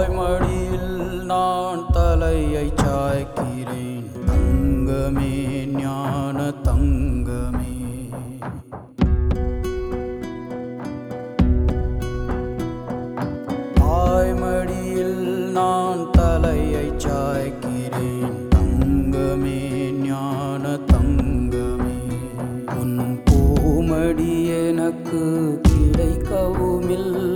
தாய்மடியில் நான் தலையை சாய்க்கிறேன் தங்கமே ஞான தங்கமே தாய்மடியில் நான் தலையை சாய்க்கிறேன் தங்கமே ஞான தங்கமே உன் பூமடி எனக்கு கிடைக்கவும் இல்லை